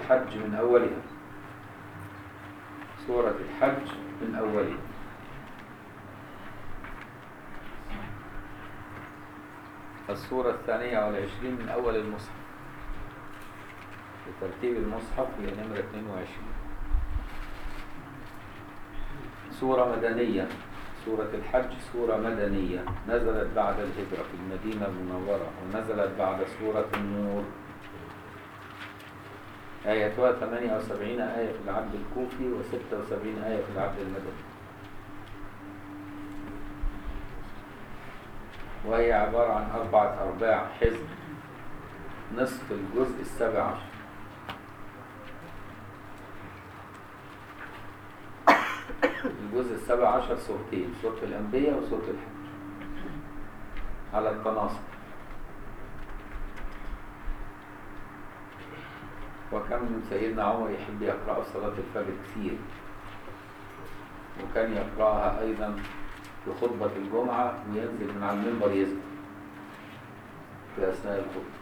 الحج من أولها سورة الحج من أولها السورة الثانية والعشرين من أول المصحف بترتيب المصحف هي نمرة 22 سورة مدنية سورة الحج سورة مدنية نزلت بعد الهجرة في المدينة المنورة ونزلت بعد سورة النور آياتها 78 آية في العبد الكوفي و76 آية في العبد المدني وهي عبارة عن أربعة أرباع حزب نصف الجزء السابع عشر الجزء السابع عشر سورتين سورة الأنبياء وسورة الحج على التناصب وكان سيدنا عمر يحب يقرأ صلاة الفجر كثير وكان يقرأها أيضا في خطبة الجمعة وينزل من على المنبر يذكر في أثناء الخطبة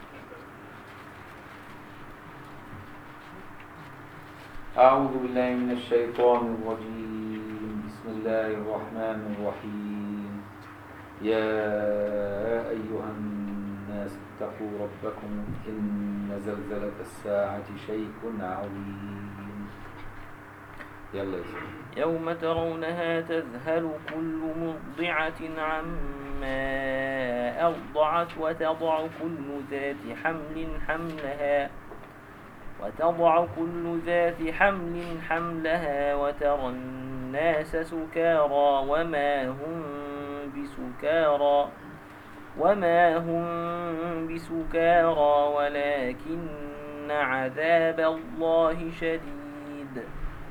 أعوذ بالله من الشيطان الرجيم بسم الله الرحمن الرحيم يا أيها الناس اتقوا ربكم إن زلزلة الساعة شيء عظيم يلا يا سيدي يوم ترونها تذهل كل مرضعة عما أرضعت وتضع كل ذات حمل حملها وتضع كل ذات حمل حملها وترى الناس سكارى وما هم بسكارى وما هم بسكارى ولكن عذاب الله شديد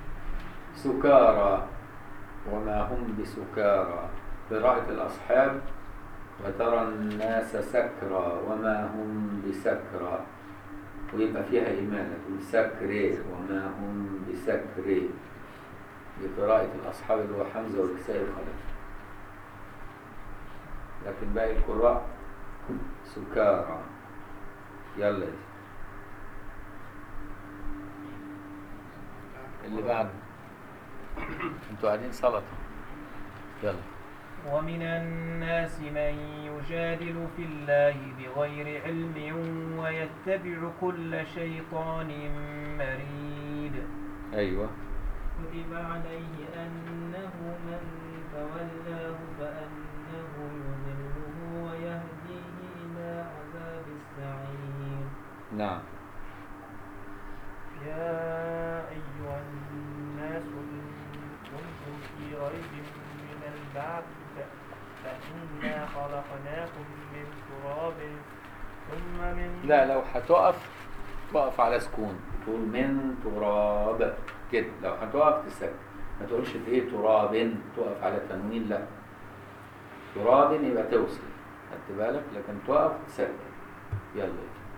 سكارى وما هم بسكارى قراءة الأصحاب وترى الناس سكرى وما هم بسكرى ويبقى فيها إيمانة بسكري وما هم بسكري بقراءة الأصحاب اللي هو حمزة والكسائي وخلف لكن باقي القراء سكارى يلا يا سيدي. اللي بعد انتوا قاعدين سلطة يلا ومن الناس من يجادل في الله بغير علم ويتبع كل شيطان مريد ايوه كتب عليه أنه من تولاه فأنه يضله ويهديه إلى عذاب السعير نعم يا أيها الناس إن كنتم في ريب من البعث فإنا خلقناكم من تراب ثم من لا لو هتقف تقف على سكون تقول من تراب كده لو هتقف تسكت ما تقولش ايه تراب تقف على تنوين لا تراب يبقى توصل خدت بالك لكن تقف تسكت يلا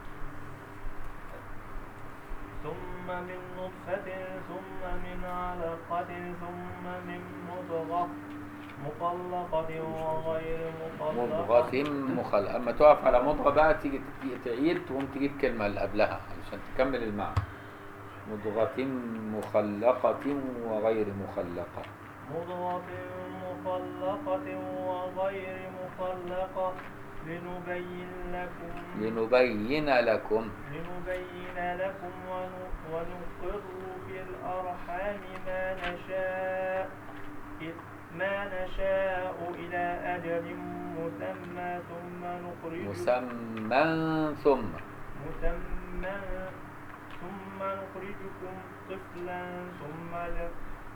ثم من نطفة ثم من علقة ثم من مضغة مخلقة وغير مخلقة مضغة مخل اما تقف على مضغة بقى تيجي تيجي تعيد تقوم تجيب كلمة اللي قبلها علشان تكمل المعنى مضغة مخلقة وغير مخلقة مضغة مخلقة وغير مخلقة لنبين لكم لنبين لكم لنبين لكم ون- ونقر في الأرحام ما نشاء ما نشاء إلى أجل مسمى ثم نخرج مسمى ثم مسمى ثم نخرجكم طفلا ثم ل-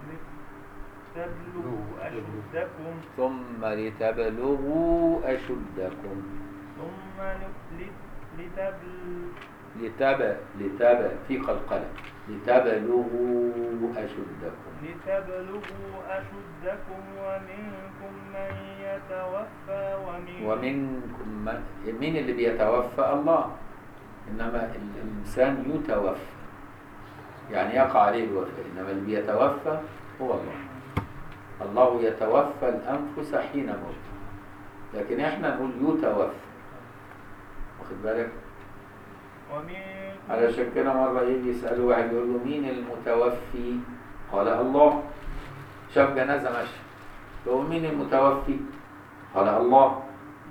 لتبلغوا أشدكم ثم لتبلغوا أشدكم ثم ل- لتبل لتب لتب في قلقلة لتبلغوا أشدكم لتبلغوا أشدكم ومنكم من يتوفى ومن ومنكم من مين اللي بيتوفى الله إنما ال- الإنسان يتوفى يعني يقع عليه الوفاة إنما اللي بيتوفى هو الله الله يتوفى الأنفس حين موتها لكن إحنا نقول يتوفى واخد بالك ومنكم علشان كده مرة يجي يسأله واحد يقول له مين المتوفي؟ قال الله شاف جنازة ماشية يقول مين المتوفي؟ قال الله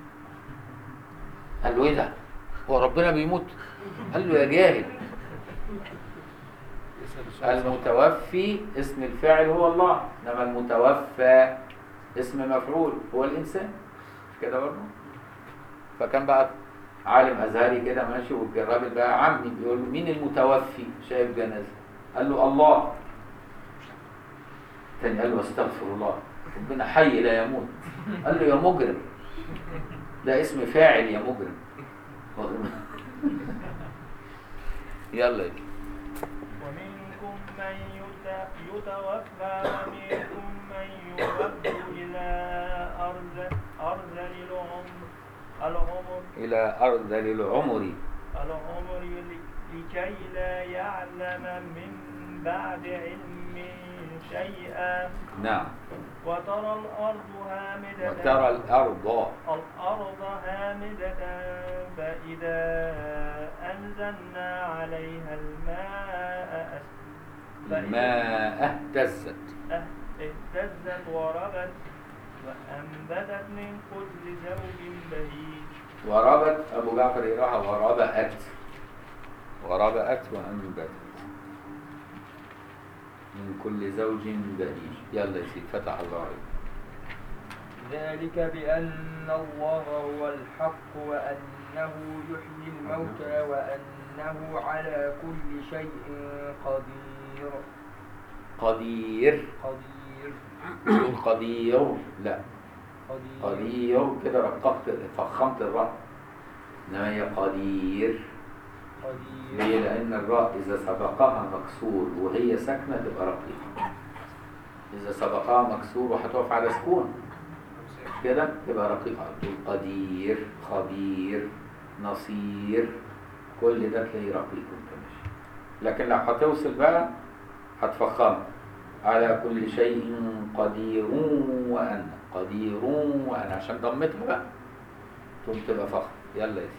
قال له ايه ده؟ هو ربنا بيموت؟ قال له يا جاهل المتوفي اسم الفاعل هو الله انما المتوفى اسم مفعول هو الانسان مش كده برضه فكان بقى عالم ازهري كده ماشي والراجل بقى عمي بيقول له مين المتوفي شايف جنازه قال له الله تاني قال له استغفر الله ربنا حي لا يموت قال له يا مجرم ده اسم فاعل يا مجرم يلا يلا. ومنكم من يت- يتوفى ومنكم من يرد إلى أرض أرض العمر العمر إلى أرض العمر العمر ل- لكي لا يعلم من بعد علم شيئا نعم وترى الأرض هامدة وترى الأرض الأرض هامدة فإذا أنزلنا عليها الماء أس- فإذا الماء اهتزت اه- اهتزت وربت وأنبتت من كل زوج بهيج وربت أبو جعفر يراها وربأت وربأت وأنبتت من كل زوج بهيج يلا يا سيدي فتح الله عليك ذلك بأن الله هو الحق وأنه يحيي الموتى وأنه على كل شيء قدير قدير قدير تقول قدير لا قدير قدير كده رققت فخمت الراء انما هي قدير ليه؟ قدير لأن الراء إذا سبقها مكسور وهي ساكنة تبقى رقيقة إذا سبقها مكسور وهتقف على سكون كده تبقى رقيقة تقول قدير خبير نصير كل ده تلاقيه رقيق وانت ماشي لكن لو هتوصل بقى هتفخم على كل شيء قدير وأنا قدير وأنا عشان ضمتها بقى تقوم تبقى فخم يلا يا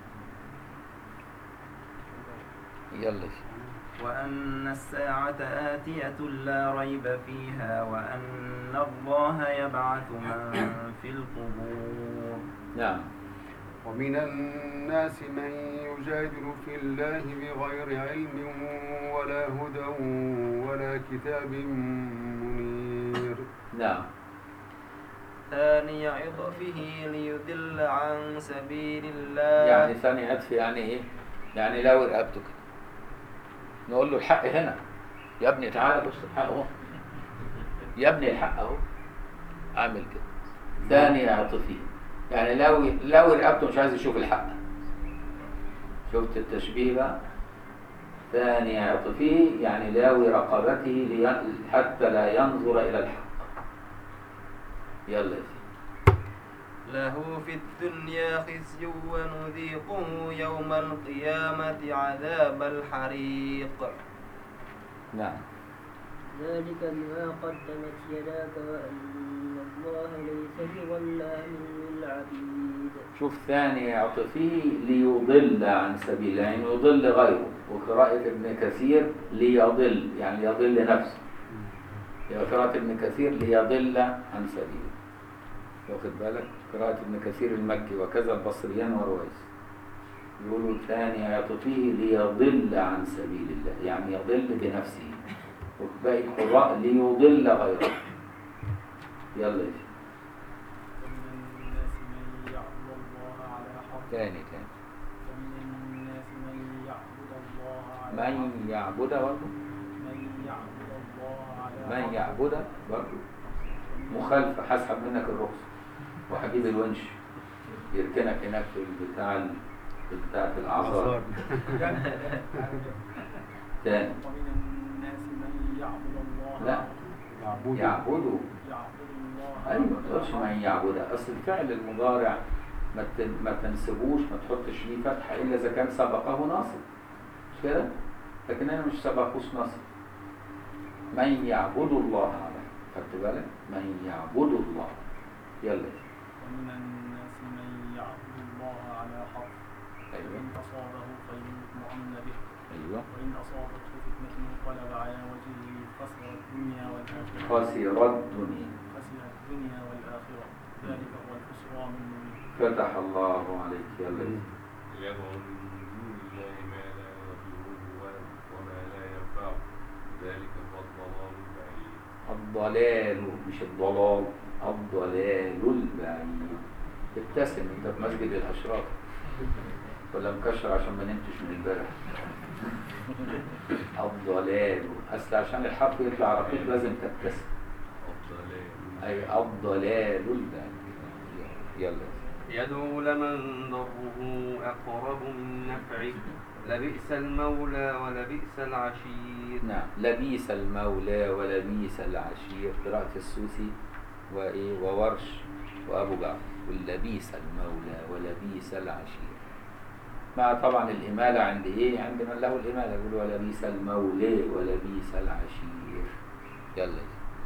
سيدي يلا يا سيدي وأن الساعة آتية لا ريب فيها وأن الله يبعث من في القبور نعم ومن الناس من يجادل في الله بغير علم ولا هدى ولا كتاب منير نعم ثاني عطفه ليضل عن سبيل الله يعني ثاني عطف يعني ايه يعني لاوي رقبته كده نقول له الحق هنا يا ابني تعالى بص الحق اهو يا ابني الحق اهو عامل كده ثاني عطفي يعني لاوي لاوي رقبته مش عايز يشوف الحق شفت التشبيه بقى ثاني عطفه يعني لاوي رقبته لي- حتى لا ينظر الى الحق يلا يا سيدي له في الدنيا خزي ونذيقه يوم القيامة عذاب الحريق نعم ذلك بما قدمت يداك وأن الله ليس بظلام للعبيد شوف ثاني عطفه ليضل عن سبيل يعني يضل غيره وقراءة ابن كثير ليضل يعني يضل نفسه هي قراءة ابن كثير ليضل عن سبيله واخد بالك قراءة ابن كثير المكي وكذا البصريان ورويس يقولوا ثاني عطفه ليضل عن سبيل الله يعني يضل بنفسه وباقي القراء ليضل غيره يلا يا سيدي. ومن الناس من يعبد الله على حرف تاني تاني ومن الناس من يعبد الله على من حرف يعبد برضه من يعبد الله على من حرف يعبد برضه مخالفة هسحب منك الرخصة وهجيب الونش يركنك هناك في البتاع ال- في بتاعة الأعذار تاني ومن الناس من يعبد الله لا. يعبد يعبدوا يعبد الله أيوة ما تقولش من يعبد أصل الفعل المضارع ما تن- ما تنسبوش ما تحطش ليه فتحة إلا إذا كان سبقه ناصب مش كده؟ لكن أنا مش سبقوش ناصب من يعبد الله عليه خدت بالك؟ من يعبد الله يلا ومن الناس من يعبد الله على حرف أيوة فإن أصابه خير آمن به ايوه وإن أصابته فتنة انقلب على وجهه خسر الدنيا والآخرة خسر الدنيا خسر الدنيا والآخرة ذلك هو الخسران المبين فتح الله عليك يلا يدعو من دون الله ما لا يضره ولا- وما لا ينفعه ذلك هو الضلال البعيد الضلال مش الضلال الضلال البعيد ابتسم انت في مسجد الاشراف ولا مكشر عشان ما نمتش من امبارح الضلال اصل عشان الحرف يطلع رقيق لازم تبتسم الضلال اي الضلال البعيد يلا يدعو لمن ضره أقرب من نفعه لبئس المولى ولبئس العشير نعم لبيس المولى ولبيس العشير قراءة السوسي وإيه وورش وأبو جعفر واللبيس المولى ولبيس العشير مع طبعا الإمالة عند إيه عند من له الإمالة يقول ولبيس المولى ولبيس العشير يلا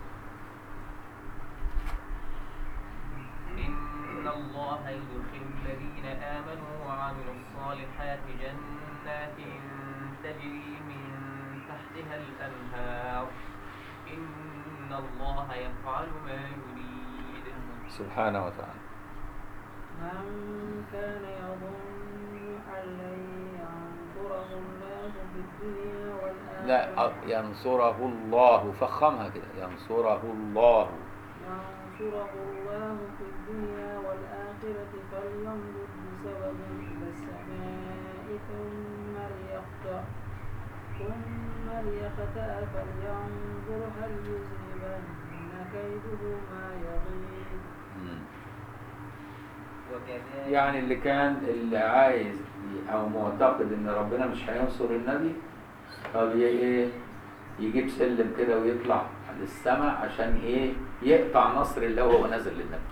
إن الله يدخل الذين آمنوا وعملوا الصالحات جنات تجري من تحتها الأنهار إن الله يفعل ما يريد سبحانه وتعالى من كان يظن أن لن ينصره الله في الدنيا والآخرة لا أ- ينصره الله فخمها كده ينصره الله ينصره الله في الدنيا والآخرة فليمدد بسبب إلى السماء ثم ليقطع ثم ليقطع فلينظر هل يذهبن كيده ما يغيظ مم. وكذلك يعني اللي كان اللي عايز او معتقد ان ربنا مش هينصر النبي طب ي- ايه يجيب سلم كده ويطلع للسماء عشان ايه يقطع نصر الله وهو نازل للنبي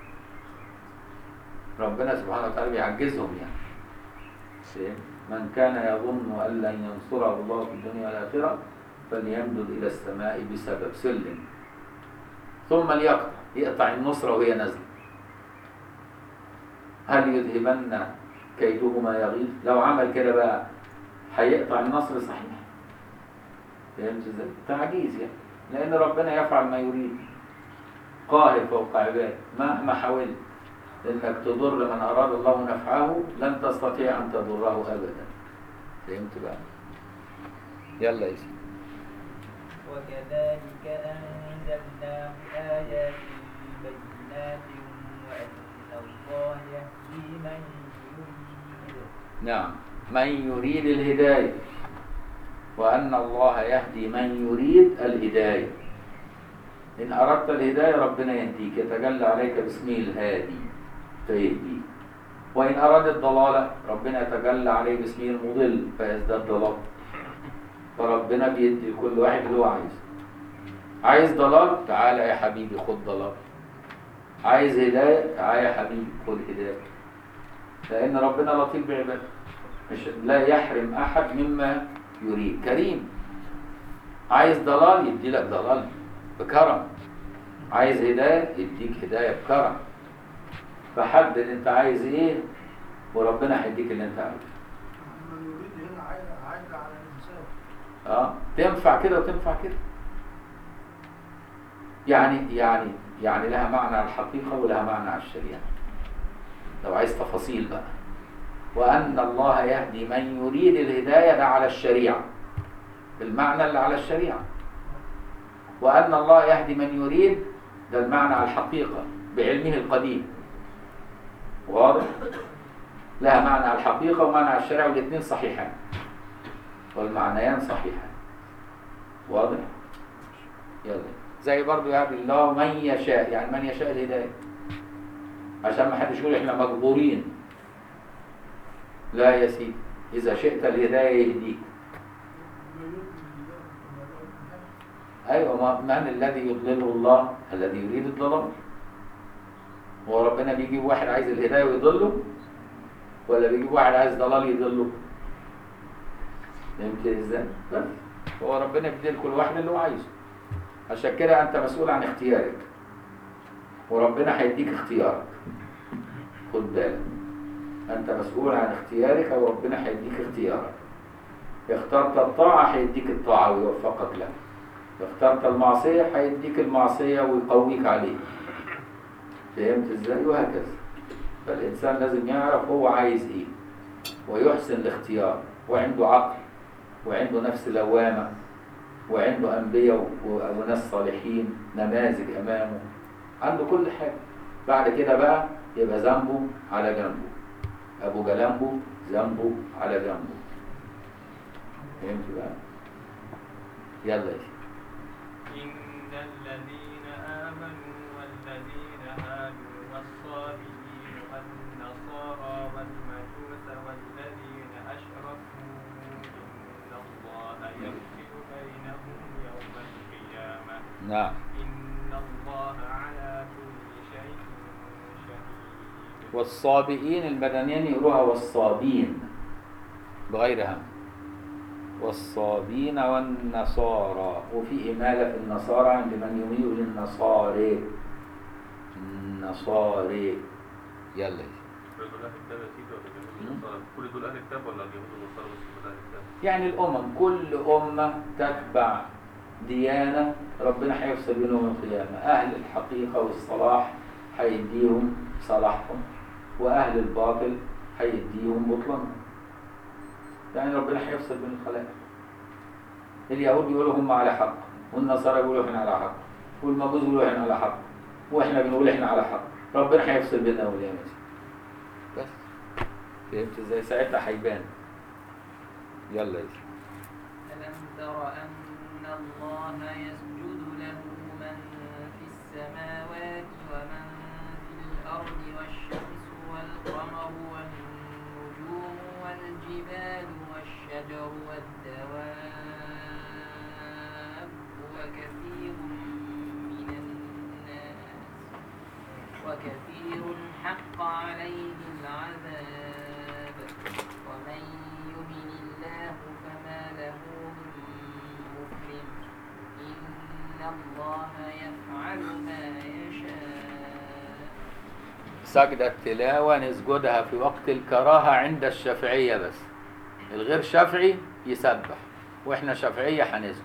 ربنا سبحانه وتعالى بيعجزهم يعني فاهم؟ من كان يظن ان لن ينصره الله في الدنيا والاخره فليمدد الى السماء بسبب سلم ثم ليقطع يقطع النصره وهي نازله هل يذهبن كيده ما يغيظ لو عمل كده بقى هيقطع النصر صحيح فهمت ازاي تعجيز يعني لان ربنا يفعل ما يريد قاهر فوق عباده مهما حاولت انك تضر من اراد الله نفعه لن تستطيع ان تضره ابدا فهمت بقى يلا يا سيدي وكذلك أنزلناه آيات بينات وأن الله يهدي من يريد نعم من يريد الهداية وأن الله يهدي من يريد الهداية إن أردت الهداية ربنا يهديك يتجلى عليك باسمه الهادي فيهديك وإن أراد الضلالة ربنا يتجلى عليه باسمه المضل فيزداد ضلال فربنا بيدي لكل واحد اللي هو عايزه عايز ضلال تعالى يا حبيبي خد ضلال عايز هداية تعالى يا حبيبي خد هداية لأن ربنا لطيف بعباده مش لا يحرم أحد مما يريد كريم عايز ضلال يدي لك ضلال بكرم عايز هداية يديك هداية بكرم فحدد انت عايز ايه وربنا هيديك اللي انت عايزه من يريد هنا عايد عايد على الإنسان اه تنفع كده وتنفع كده يعني يعني يعني لها معنى على الحقيقة ولها معنى على الشريعة لو عايز تفاصيل بقى وأن الله يهدي من يريد الهداية ده على الشريعة المعنى اللي على الشريعة وأن الله يهدي من يريد ده المعنى على الحقيقة بعلمه القديم واضح لها معنى على الحقيقة ومعنى على الشريعة والاثنين صحيحان والمعنيان صحيحان واضح يلا زي برضو يهدي الله من يشاء يعني من يشاء الهداية عشان ما حدش يقول احنا مجبورين لا يا سيدي إذا شئت الهداية يهديك أيوة ما من الذي يضلله الله الذي يريد الضلال هو ربنا بيجيب واحد عايز الهداية ويضله ولا بيجيب واحد عايز ضلال يضله فهمت ازاي؟ بس هو ربنا بيدي لكل واحد اللي هو عايزه عشان كده انت مسؤول عن اختيارك وربنا هيديك اختيارك خد بالك انت مسؤول عن اختيارك وربنا هيديك اختيارك اخترت الطاعة هيديك الطاعة ويوفقك لها اخترت المعصية هيديك المعصية ويقويك عليها فهمت ازاي وهكذا فالإنسان لازم يعرف هو عايز ايه ويحسن الاختيار وعنده عقل وعنده نفس لوامة وعنده أنبياء و- وناس صالحين نماذج أمامه عنده كل حاجة بعد كده بقى يبقى ذنبه على جنبه أبو جلنبه ذنبه على جنبه فهمت بقى يلا يا سيدي. إن الذين آمنوا والذين هادوا والصابئين والنصارى والمجوس والذين أشركوا إن الله يفصل بينهم يوم القيامة نعم إن الله على كل شيء شهيد والصابئين المدنيين يقولوها والصابين بغير هم والصابين والنصارى وفي إمالة في النصارى عند من يميل للنصارى النصارى يلا كل دول أهل الكتاب يا سيدي ولا اليهود والنصارى؟ كل دول أهل الكتاب ولا اليهود والنصارى بس هم أهل الكتاب؟ يعني الأمم كل أمة تتبع ديانة ربنا هيفصل بينهم القيامة أهل الحقيقة والصلاح هيديهم صلاحهم وأهل الباطل هيديهم بطلانهم يعني ربنا هيفصل بين الخلائق اليهود بيقولوا هم على حق والنصارى بيقولوا احنا على حق والمجوس بيقولوا احنا على حق واحنا بنقول احنا على حق ربنا هيفصل بيننا والقيامة بس فهمت ازاي ساعتها هيبان يلا يا سيدي. ألم تر أن الله يسجد له من في السماوات ومن في الأرض والشمس والقمر والنجوم والجبال والشجر والدواب وكثير من الناس وكثير حق عليه العذاب ومن يهن الله فما له من مكرم إن الله يفعل ما يشاء سجدة التلاوة نسجدها في وقت الكراهة عند الشافعية بس الغير شافعي يسبح واحنا شافعية هنسجد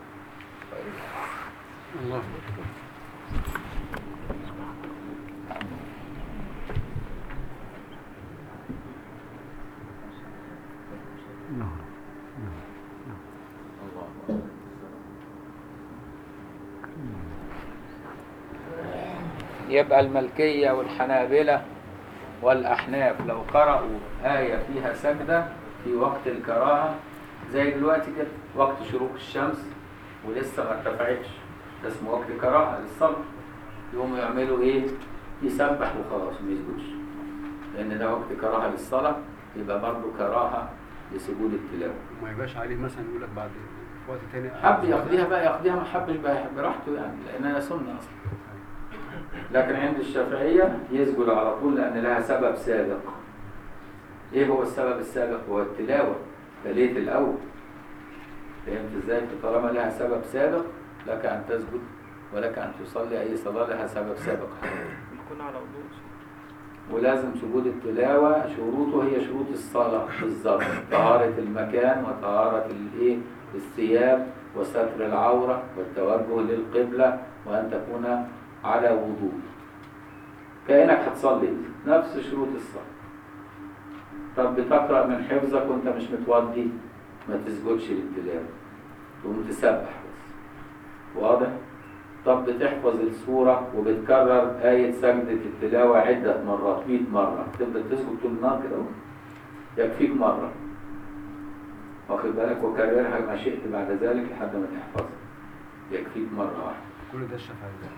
الله يبقى الملكية والحنابلة والأحناف لو قرأوا آية فيها سجدة في وقت الكراهة زي دلوقتي كده وقت شروق الشمس ولسه ما ارتفعتش ده اسمه وقت كراهة للصلاة يقوموا يعملوا إيه؟ يسبح وخلاص ما يسجدش لأن ده وقت كراهة للصلاة يبقى برضه كراهة لسجود التلاوة ما يبقاش عليه مثلا يقول لك بعد في وقت تاني حب يقضيها بقى يقضيها ما حبش بقى براحته يعني لأنها سنة أصلا لكن عند الشافعية يسجد على طول لأن لها سبب سابق إيه هو السبب السابق؟ هو التلاوة تلية الأول فهمت إزاي؟ طالما لها سبب سابق لك أن تسجد ولك أن تصلي أي صلاة لها سبب سابق بيكون على وضوء ولازم سجود التلاوة شروطه هي شروط الصلاة بالظبط طهارة المكان وطهارة الايه الثياب وستر العورة والتوجه للقبلة وأن تكون على وضوء كأنك هتصلي نفس شروط الصلاة طب بتقرأ من حفظك وانت مش متوضي ما تسجدش للتلاوة تقوم تسبح بس واضح؟ طب بتحفظ السورة وبتكرر آية سجدة التلاوة عدة مرات 100 مرة تفضل تسجد طول النهار كده اهو. يكفيك مرة واخد بالك وكررها ما شئت بعد ذلك لحد ما تحفظها يكفيك مرة واحدة كل ده الشافعي ده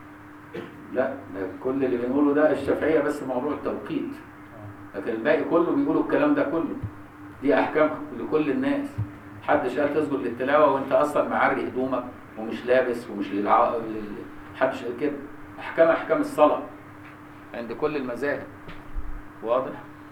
لا ده كل اللي بنقوله ده الشافعية بس موضوع التوقيت لكن الباقي كله بيقولوا الكلام ده كله دي أحكام لكل الناس محدش قال تسجد للتلاوة وانت أصلا معري هدومك ومش لابس ومش للع... لل- محدش قال كده أحكام أحكام الصلاة عند كل المذاهب واضح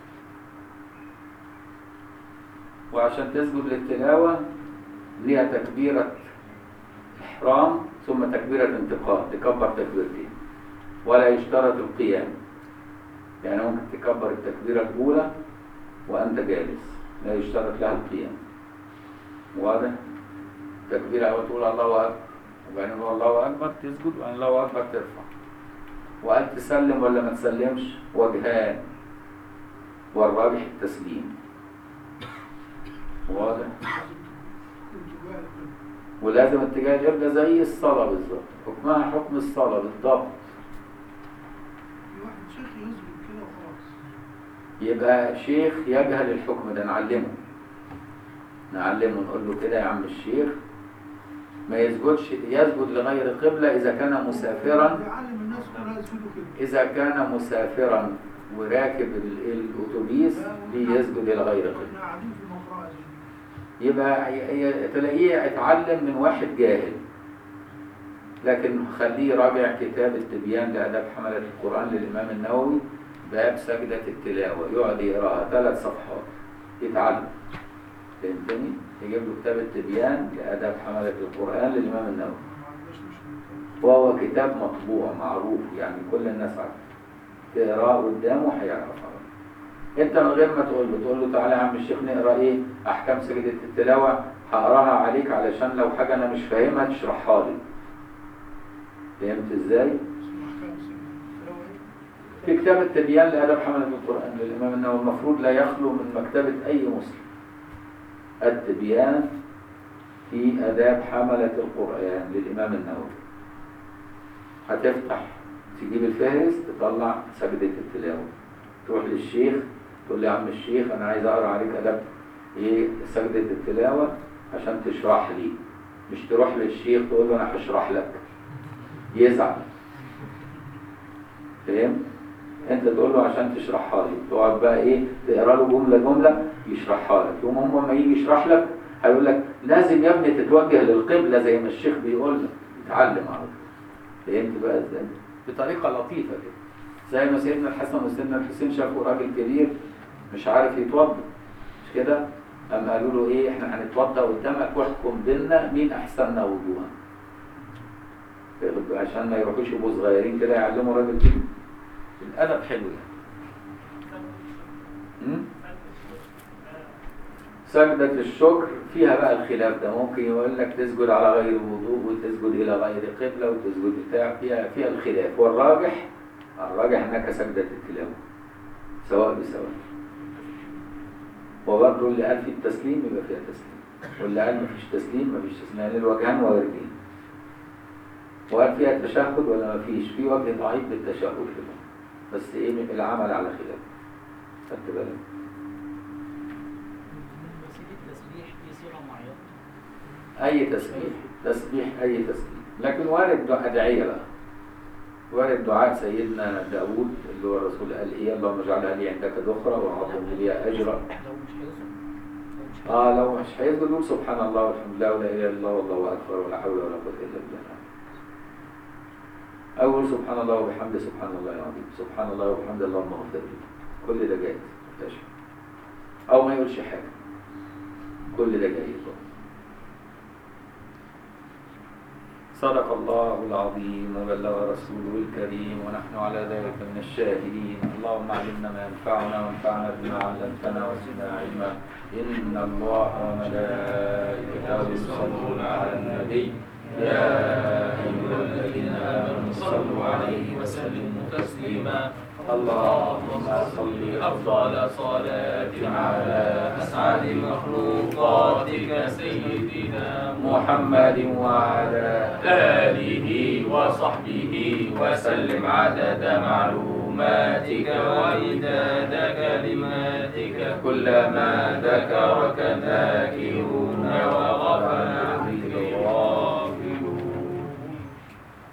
وعشان تسجد للتلاوة ليها تكبيرة إحرام ثم تكبيرة انتقال تكبر تكبيرتين ولا يشترط القيام يعني ممكن تكبر التكبيرة الأولى وأنت جالس لا يشترط لها القيام واضح تكبير أول تقول الله أكبر وبعدين هو الله أكبر تسجد وبعدين الله أكبر ترفع وهل تسلم ولا ما تسلمش وجهان والراجح التسليم واضح ولازم اتجاه القبلة زي الصلاة بالظبط حكمها حكم الصلاة بالضبط في واحد شيخ يسجد كده وخلاص يبقى شيخ يجهل الحكم ده نعلمه نعلمه نقول له كده يا عم الشيخ ما يسجدش يسجد لغير قبلة إذا كان مسافرا بيعلم الناس كلها يسجدوا كده إذا كان مسافرا وراكب ال- الأتوبيس بيسجد لغير قبلة احنا قاعدين في مقرأة زي دي. يبقى ي- ي- تلاقيه اتعلم من واحد جاهل لكن خليه راجع كتاب التبيان لآداب حملة القرآن للإمام النووي باب سجدة التلاوة يقعد يقراها ثلاث صفحات يتعلم فهمتني؟ يجيب له كتاب التبيان لآداب حملة القرآن للإمام النووي ما عندناش مش وهو كتاب مطبوع معروف يعني كل الناس عارفه تقراه قدامه هيعرفها انت من غير ما تقول له تقول له تعالى يا عم الشيخ نقرا ايه احكام سجدة التلاوة هقراها عليك علشان لو حاجة انا مش فاهمها تشرحها لي فهمت ازاي؟ اسمه احكام السجن في كتاب التبيان لآداب حملة القرآن للإمام النووي المفروض لا يخلو من مكتبة أي مسلم التبيان في آداب حملة القرآن للإمام النووي هتفتح تجيب الفهرس تطلع سجدة التلاوة تروح للشيخ تقول له يا عم الشيخ أنا عايز أقرأ عليك آداب إيه سجدة التلاوة عشان تشرح لي مش تروح للشيخ تقول له أنا هشرح لك يزعل فهمت؟ انت تقول له عشان تشرحها لي تقعد بقى ايه تقرا له جمله جمله يشرحها لك يوم هم ما يجي يشرح لك هيقول لك لازم يا ابني تتوجه للقبله زي ما الشيخ بيقول لك اتعلم على طول. فهمت بقى ازاي بطريقه لطيفه كده زي ما سيدنا الحسن وسيدنا الحسين شافوا راجل كبير مش عارف يتوضا مش كده اما قالوا له ايه احنا هنتوضا قدامك واحكم بينا مين احسننا وجوها عشان ما يروحوش يبقوا صغيرين كده يعلموا راجل كبير الأدب حلو يعني م? سجدة الشكر فيها بقى الخلاف ده ممكن يقول لك تسجد على غير الوضوء وتسجد إلى غير قبلة وتسجد بتاع فيها فيها الخلاف والراجح الراجح أنك سجدة التلاوة سواء بسواء وبرضه اللي قال في التسليم يبقى فيها تسليم واللي قال مفيش تسليم مفيش تسليم لأن الوجهان واردين وهل فيها تشهد ولا مفيش في وجه ضعيف بالتشهد كده بس ايه من العمل على خلاف خدت بالك وسيلة التسبيح في صيغة معينة اي تسبيح تسبيح اي تسبيح لكن وارد دعاء ادعيه بقى وارد دعاء سيدنا داوود اللي هو الرسول قال ايه اللهم اجعلها لي عندك ذخرا واعطني لي اجرا لو مش هيصل لو مش اه لو مش هيسجد يقول سبحان الله والحمد لله ولا اله الا الله والله اكبر ولا حول ولا قوه الا بالله أو يقول سبحان الله وبحمده سبحان الله العظيم سبحان الله وبحمده اللهم اغفر لي كل ده جايز مفيهاش حاجة. أو ما يقولش حاجة كل ده جايز برضه. صدق الله العظيم وبلغ رسوله الكريم ونحن على ذلك من الشاهدين اللهم علمنا ما ينفعنا وانفعنا بما علمتنا وزدنا علما إن الله وملائكته يصلون على النبي يا أيها الذين آمنوا صلوا عليه وسلموا تسليما اللهم صل أفضل صلاة على أسعد مخلوقاتك سيدنا محمد وعلى آله وصحبه وسلم عدد معلوماتك وإداد كلماتك كلما ذكرك ذاكرون